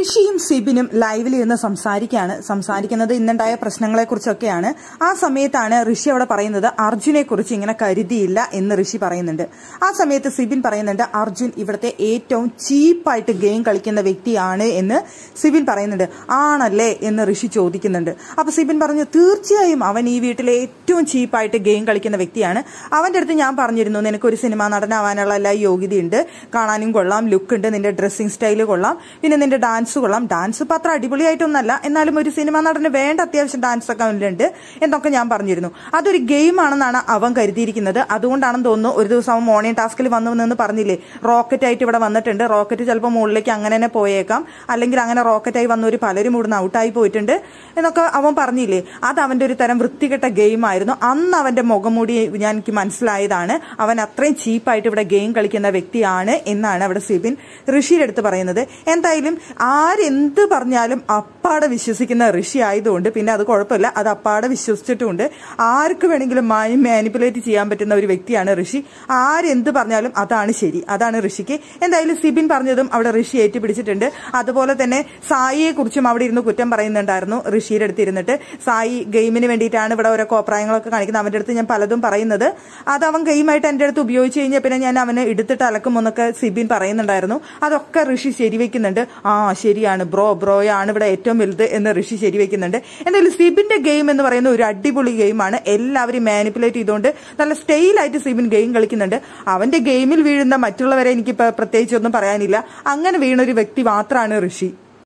ഋഷിയും സിബിനും ലൈവിൽ ഇരുന്ന് സംസാരിക്കുകയാണ് സംസാരിക്കുന്നത് ഇന്നുണ്ടായ പ്രശ്നങ്ങളെ കുറിച്ചൊക്കെയാണ് ആ സമയത്താണ് ഋഷി അവിടെ പറയുന്നത് അർജുനെ കുറിച്ച് ഇങ്ങനെ കരുതിയില്ല എന്ന് ഋഷി പറയുന്നുണ്ട് ആ സമയത്ത് സിബിൻ പറയുന്നുണ്ട് അർജുൻ ഇവിടുത്തെ ഏറ്റവും ചീപ്പായിട്ട് ഗെയിം കളിക്കുന്ന വ്യക്തിയാണ് എന്ന് സിബിൻ പറയുന്നുണ്ട് ആണല്ലേ എന്ന് ഋഷി ചോദിക്കുന്നുണ്ട് അപ്പൊ സിബിൻ പറഞ്ഞു തീർച്ചയായും അവൻ ഈ വീട്ടിലെ ഏറ്റവും ചീപ്പായിട്ട് ഗെയിം കളിക്കുന്ന വ്യക്തിയാണ് അവന്റെ അടുത്ത് ഞാൻ പറഞ്ഞിരുന്നു നിനക്ക് ഒരു സിനിമാ നടനാവാനുള്ള എല്ലാ യോഗ്യതയുണ്ട് കാണാനും കൊള്ളാം ലുക്ക് ഉണ്ട് നിന്റെ ഡ്രസ്സിംഗ് സ്റ്റൈല് കൊള്ളാം പിന്നെ നിന്റെ ഡാൻസ് കൊള്ളാം ഡാൻസ് ഇപ്പം അത്ര അടിപൊളിയായിട്ടൊന്നല്ല എന്നാലും ഒരു സിനിമാ നടന് വേണ്ട അത്യാവശ്യം ഡാൻസ് ഒക്കെ അവനിലുണ്ട് എന്നൊക്കെ ഞാൻ പറഞ്ഞിരുന്നു അതൊരു ഗെയിം ആണെന്നാണ് അവൻ കരുതിയിരിക്കുന്നത് അതുകൊണ്ടാണെന്ന് തോന്നുന്നു ഒരു ദിവസം അവൻ മോർണിംഗ് ടാസ്കിൽ വന്നു എന്ന് പറഞ്ഞില്ലേ റോക്കറ്റ് ആയിട്ട് ഇവിടെ വന്നിട്ടുണ്ട് റോക്കറ്റ് ചിലപ്പോൾ മുകളിലേക്ക് അങ്ങനെ തന്നെ പോയേക്കാം അല്ലെങ്കിൽ അങ്ങനെ റോക്കറ്റായി വന്നവർ പലരും ഇവിടുന്ന് ഔട്ടായി പോയിട്ടുണ്ട് എന്നൊക്കെ അവൻ പറഞ്ഞില്ലേ അത് അവന്റെ ഒരു തരം വൃത്തികെട്ട ഗെയിം ആയിരുന്നു അന്ന് അവന്റെ മുഖംമൂടി ഞാൻ എനിക്ക് മനസ്സിലായതാണ് അവൻ അത്രയും ചീപ്പായിട്ട് ഇവിടെ ഗെയിം കളിക്കുന്ന വ്യക്തിയാണ് എന്നാണ് അവിടെ സിബിൻ ഋഷിയുടെ അടുത്ത് പറയുന്നത് എന്തായാലും ആരെന്ത് പറഞ്ഞാലും അപ്പാടെ വിശ്വസിക്കുന്ന ഋഷി ആയതുകൊണ്ട് പിന്നെ അത് കുഴപ്പമില്ല അത് അപ്പാടെ വിശ്വസിച്ചിട്ടുമുണ്ട് ആർക്ക് വേണമെങ്കിലും മാനിപ്പുലേറ്റ് ചെയ്യാൻ പറ്റുന്ന ഒരു വ്യക്തിയാണ് ഋഷി ആരെന്ത് പറഞ്ഞാലും അതാണ് ശരി അതാണ് ഋഷിക്ക് എന്തായാലും സിബിൻ പറഞ്ഞതും അവിടെ ഋഷി ഏറ്റുപിടിച്ചിട്ടുണ്ട് അതുപോലെ തന്നെ സായിയെ കുറിച്ചും അവിടെ ഇരുന്ന് കുറ്റം പറയുന്നുണ്ടായിരുന്നു ഋഷിയുടെ അടുത്ത് ഇരുന്നിട്ട് സായി ഗെയിമിന് വേണ്ടിയിട്ടാണ് ഇവിടെ ഓരോ കോപ്രായങ്ങളൊക്കെ കാണിക്കുന്നത് അവന്റെ അടുത്ത് ഞാൻ പലതും പറയുന്നത് അത് അവൻ ഗെയിമായിട്ട് എന്റെ അടുത്ത് ഉപയോഗിച്ച് കഴിഞ്ഞാൽ പിന്നെ ഞാൻ അവന് എടുത്തിട്ട് അലക്കുമെന്നൊക്കെ സിബിൻ പറയുന്നുണ്ടായിരുന്നു അതൊക്കെ ഋഷി ശരിവെക്കുന്നുണ്ട് ആ ശരിയാണ് ബ്രോ ബ്രോയാണ് ഇവിടെ ഏറ്റവും വലുത് എന്ന് ഋഷി ശരിവെക്കുന്നുണ്ട് എന്തായാലും സിബിന്റെ ഗെയിം എന്ന് പറയുന്ന ഒരു അടിപൊളി ഗെയിമാണ് എല്ലാവരും മാനിപ്പുലേറ്റ് ചെയ്തുകൊണ്ട് നല്ല സ്റ്റൈലായിട്ട് സിബിൻ ഗെയിം കളിക്കുന്നുണ്ട് അവന്റെ ഗെയിമിൽ വീഴുന്ന മറ്റുള്ളവരെ എനിക്ക് പ്രത്യേകിച്ചൊന്നും പറയാനില്ല അങ്ങനെ വീണ ഒരു വ്യക്തി മാത്രമാണ് ഋഷി